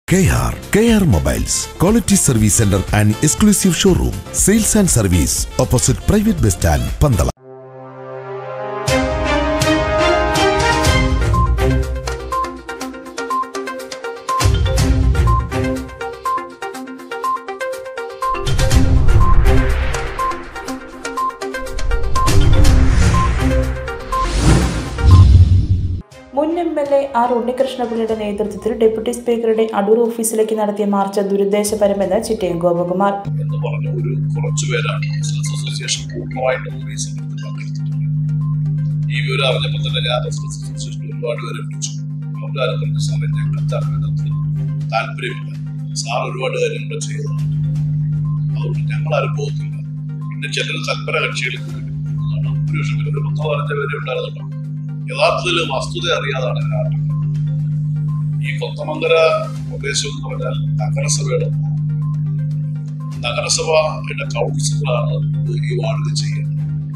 K R K R mobiles quality service centre and exclusive showroom sales and service opposite private bus stand Pandala മുൻ M L A R ഉണ്ണികൃഷ്ണപിള്ളയുടെ നേതൃത്വത്തിൽ deputy സ്പീക്കറുടെ അടൂർ ഓഫീസിലേക്ക് നടത്തിയ March ദുരുദ്ദേശപരമെന്ന് Chittayam Gopakumar എന്ന് പറഞ്ഞ ഒരു കുറച്ചു പേരാണ് ബിസിനസ് അസോസിയേഷൻ പൂർണ്ണമായിട്ട് ഓഫീസിൽ പങ്കെടുത്തിട്ടുണ്ട് ഈ വിവരം അറിഞ്ഞപ്പോൾ തന്നെ ഞാൻ ബിസിനസ് അസോസിയേഷൻ ഒരുപാട് പേരെ വിളിച്ചു അവരാരും പറഞ്ഞു സാറേ ഞങ്ങൾക്ക് അതിനകത്ത് താല്പര്യമില്ല സാർ ഒരുപാട് കാര്യങ്ങൾ ചെയ്തതാണ് അതുകൊണ്ട് ഞങ്ങളാരും പോകുന്നില്ല പിന്നെ ചിലർ തൽപര കക്ഷികൾ എന്നാണ് ഭൂരിപക്ഷം പേര് ഒരു പത്തോ പതിനഞ്ചോ പേരെ ഉണ്ടായിരുന്നുള്ളൂ യഥാർത്ഥത്തിൽ വസ്തുത അറിയാതാണ് കാരണം ഈ കൊത്തമംഗല പ്രദേശം എന്ന് പറഞ്ഞാൽ നഗരസഭയുടെ നഗരസഭയുടെ കൗൺസിലറാണ് ഇത് ഈ വാർഡിൽ ചെയ്യുന്നത്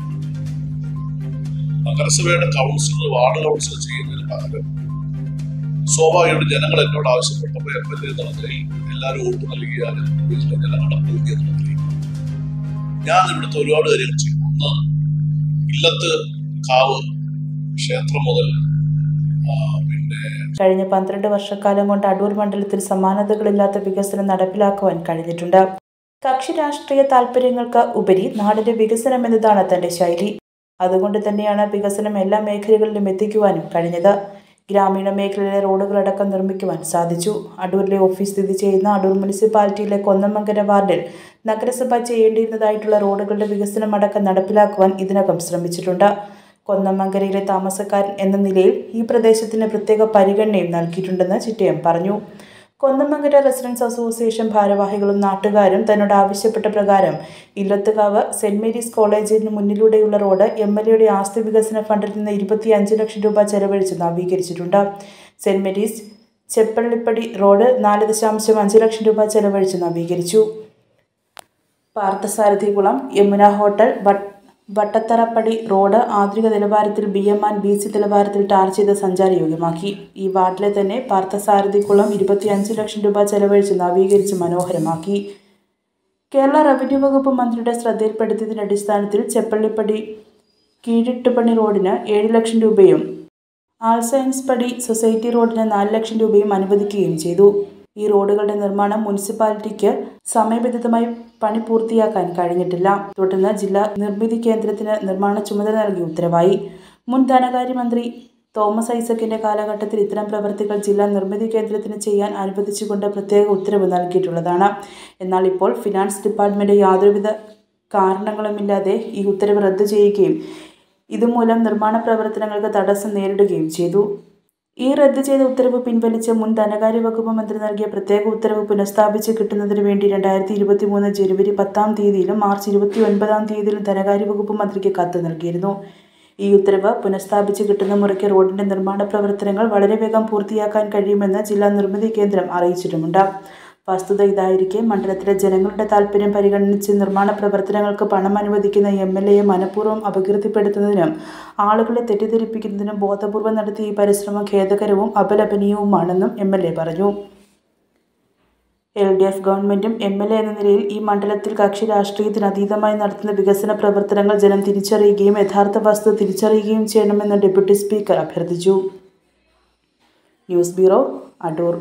നഗരസഭയുടെ കൗൺസിലർ വാർഡ് കൗൺസിലർ ചെയ്യുന്നതിന് പകരം സ്വാഭാവികമായിട്ട് ജനങ്ങൾ എന്നോട് ആവശ്യപ്പെട്ടപ്പോൾ എം എൽ എ എന്ന നിലയിൽ എല്ലാവരും വോട്ട് നൽകിയാലും വീട്ടിലെ ജനങ്ങളുടെ പ്രീതി എന്ന നിലയിൽ ഞാൻ ഇവിടുത്തെ ഒരുപാട് കാര്യങ്ങൾ ചെയ്യും ഒന്ന് ഇല്ലത്ത് കാവ് ക്ഷേത്രം മുതൽ ആ, പിന്നെ കഴിഞ്ഞ പന്ത്രണ്ട് വർഷക്കാലം കൊണ്ട് അടൂർ മണ്ഡലത്തിൽ സമാനതകളില്ലാത്ത വികസനം നടപ്പിലാക്കുവാൻ കഴിഞ്ഞിട്ടുണ്ട് കക്ഷി രാഷ്ട്രീയ താൽപ്പര്യങ്ങൾക്ക് ഉപരി നാടിന്റെ വികസനം എന്നതാണ് തന്റെ ശൈലി അതുകൊണ്ട് തന്നെയാണ് വികസനം എല്ലാ മേഖലകളിലും എത്തിക്കുവാനും കഴിഞ്ഞത് ഗ്രാമീണ മേഖലയിലെ റോഡുകളടക്കം നിർമ്മിക്കുവാൻ സാധിച്ചു അടൂരിലെ ഓഫീസ് സ്ഥിതി ചെയ്യുന്ന അടൂർ മുനിസിപ്പാലിറ്റിയിലെ കൊന്നമംഗര വാർഡിൽ നഗരസഭ ചെയ്യേണ്ടിയിരുന്നതായിട്ടുള്ള റോഡുകളുടെ വികസനം അടക്കം നടപ്പിലാക്കുവാൻ ഇതിനകം ശ്രമിച്ചിട്ടുണ്ട് കൊന്നമംഗരയിലെ താമസക്കാരൻ എന്ന നിലയിൽ ഈ പ്രദേശത്തിന് പ്രത്യേക പരിഗണനയും നൽകിയിട്ടുണ്ടെന്ന് ചിറ്റയം പറഞ്ഞു കൊന്നമംഗര റെസിഡൻസ് അസോസിയേഷൻ ഭാരവാഹികളും നാട്ടുകാരും തന്നോട് ആവശ്യപ്പെട്ട പ്രകാരം ഇല്ലത്തുകാവ് സെന്റ് മേരീസ് കോളേജിന് മുന്നിലൂടെയുള്ള റോഡ് എം എൽ എയുടെ ആസ്തി വികസന ഫണ്ടിൽ നിന്ന് ഇരുപത്തിയഞ്ച് ലക്ഷം രൂപ ചെലവഴിച്ച് നവീകരിച്ചിട്ടുണ്ട് സെന്റ് മേരീസ് ചെപ്പള്ളിപ്പടി റോഡ് നാല് ദശാംശം അഞ്ച് ലക്ഷം രൂപ ചെലവഴിച്ച് നവീകരിച്ചു പാർത്ഥസാരഥികുളം യമുന ഹോട്ടൽ വട്ട് വട്ടത്തറപ്പടി റോഡ് ആധുനിക നിലവാരത്തിൽ B M and B C നിലവാരത്തിൽ ടാർ ചെയ്ത് സഞ്ചാരയോഗ്യമാക്കി ഈ വാർഡിലെ തന്നെ പാർത്ഥസാരഥികുളം ഇരുപത്തിയഞ്ച് ലക്ഷം രൂപ ചെലവഴിച്ച് നവീകരിച്ച് മനോഹരമാക്കി കേരള റവന്യൂ വകുപ്പ് മന്ത്രിയുടെ ശ്രദ്ധയിൽപ്പെടുത്തിയതിന്റെ അടിസ്ഥാനത്തിൽ ചെപ്പള്ളിപ്പടി കീഴിട്ടുപണി റോഡിന് ഏഴ് ലക്ഷം രൂപയും ആൾ സയൻസ് പടി സൊസൈറ്റി റോഡിന് നാല് ലക്ഷം രൂപയും അനുവദിക്കുകയും ചെയ്തു ഈ റോഡുകളുടെ നിർമ്മാണം മുനിസിപ്പാലിറ്റിക്ക് സമയബന്ധിതമായി പണി പൂർത്തിയാക്കാൻ കഴിഞ്ഞിട്ടില്ല തുടർന്ന് ജില്ലാ നിർമ്മിതി കേന്ദ്രത്തിന് നിർമ്മാണ ചുമതല നൽകി ഉത്തരവായി മുൻ ധനകാര്യമന്ത്രി തോമസ് ഐസക്കിന്റെ കാലഘട്ടത്തിൽ ഇത്തരം പ്രവർത്തികൾ ജില്ലാ നിർമ്മിതി കേന്ദ്രത്തിന് ചെയ്യാൻ അനുവദിച്ചുകൊണ്ട് പ്രത്യേക ഉത്തരവ് നൽകിയിട്ടുള്ളതാണ് എന്നാൽ ഇപ്പോൾ ഫിനാൻസ് ഡിപ്പാർട്ട്മെന്റ് യാതൊരുവിധ കാരണങ്ങളുമില്ലാതെ ഈ ഉത്തരവ് റദ്ദു ചെയ്യുകയും ഇതുമൂലം നിർമ്മാണ പ്രവർത്തനങ്ങൾക്ക് തടസ്സം നേരിടുകയും ചെയ്തു ഈ റദ്ദു ചെയ്ത ഉത്തരവ് പിൻവലിച്ച് മുൻ ധനകാര്യ വകുപ്പ് മന്ത്രി നൽകിയ പ്രത്യേക ഉത്തരവ് പുനഃസ്ഥാപിച്ച് കിട്ടുന്നതിന് വേണ്ടി രണ്ടായിരത്തി ഇരുപത്തി മൂന്ന് ജനുവരി പത്താം തീയതിയിലും മാർച്ച് ഇരുപത്തി ഒൻപതാം തീയതിയിലും ധനകാര്യ വകുപ്പ് മന്ത്രിക്ക് കത്ത് നൽകിയിരുന്നു ഈ ഉത്തരവ് പുനഃസ്ഥാപിച്ച് കിട്ടുന്ന മുറയ്ക്ക് റോഡിന്റെ നിർമ്മാണ പ്രവർത്തനങ്ങൾ വളരെ വേഗം പൂർത്തിയാക്കാൻ കഴിയുമെന്ന് ജില്ലാ നിർമ്മിതി കേന്ദ്രം അറിയിച്ചിട്ടുമുണ്ട് വസ്തുത ഇതായിരിക്കെ മണ്ഡലത്തിലെ ജനങ്ങളുടെ താൽപ്പര്യം പരിഗണിച്ച് നിർമ്മാണ പ്രവർത്തനങ്ങൾക്ക് പണം അനുവദിക്കുന്ന എം എൽ എയെ മനഃപൂർവ്വം അപകീർത്തിപ്പെടുത്തുന്നതിനും ആളുകളെ തെറ്റിദ്ധരിപ്പിക്കുന്നതിനും ബോധപൂർവം നടത്തിയ ഈ പരിശ്രമം ഖേദകരവും അപലപനീയവുമാണെന്നും എം എൽ എ പറഞ്ഞു എൽ ഡി എഫ് ഗവൺമെന്റും എം എൽ എ എന്ന നിലയിൽ ഈ മണ്ഡലത്തിൽ കക്ഷി രാഷ്ട്രീയത്തിന് അതീതമായി നടത്തുന്ന വികസന പ്രവർത്തനങ്ങൾ ജനം തിരിച്ചറിയുകയും യഥാർത്ഥ വസ്തുത തിരിച്ചറിയുകയും ചെയ്യണമെന്ന് ഡെപ്യൂട്ടി സ്പീക്കർ അഭ്യർത്ഥിച്ചു news bureau Adoor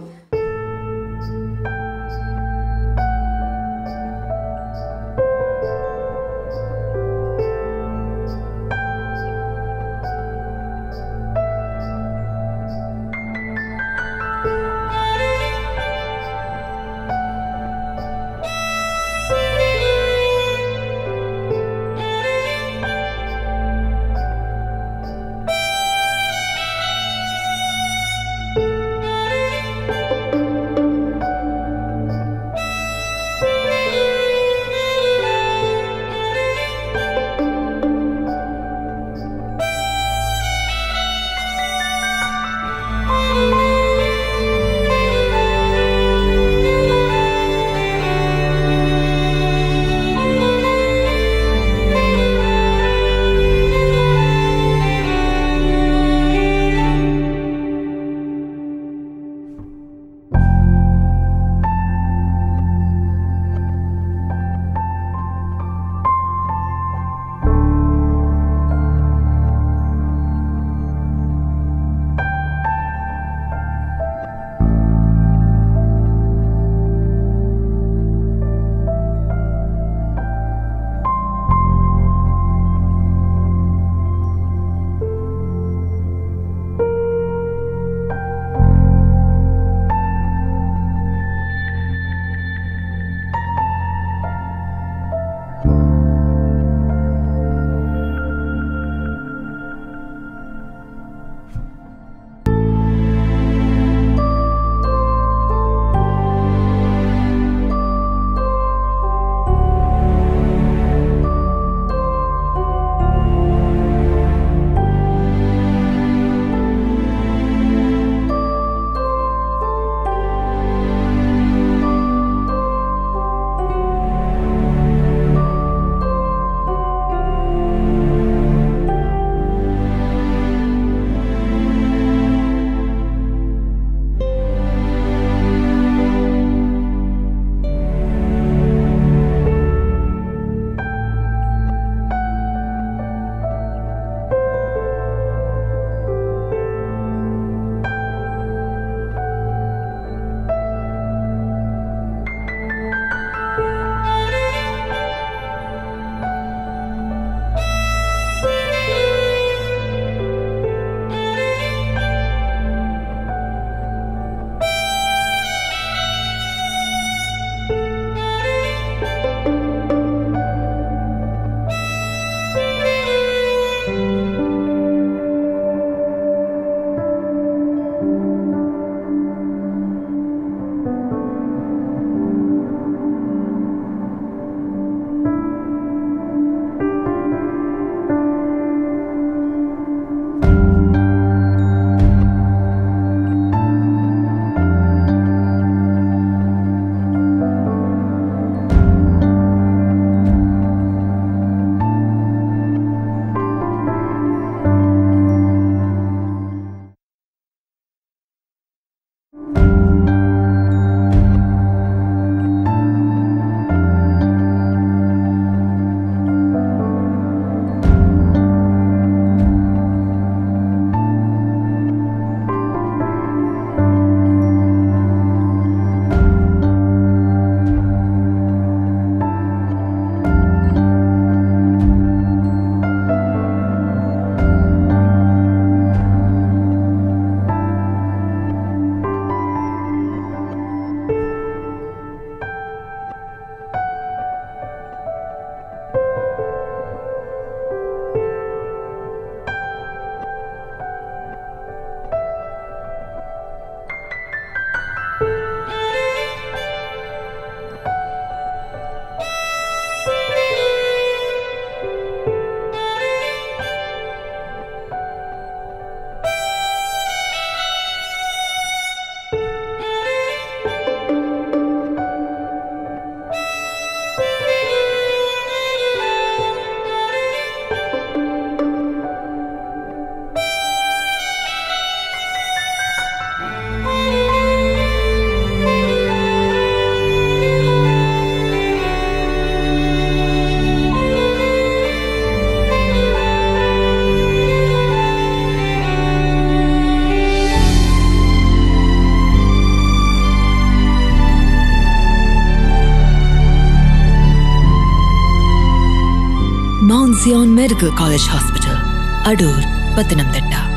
Mount Zion medical college hospital Adoor Pathanamthitta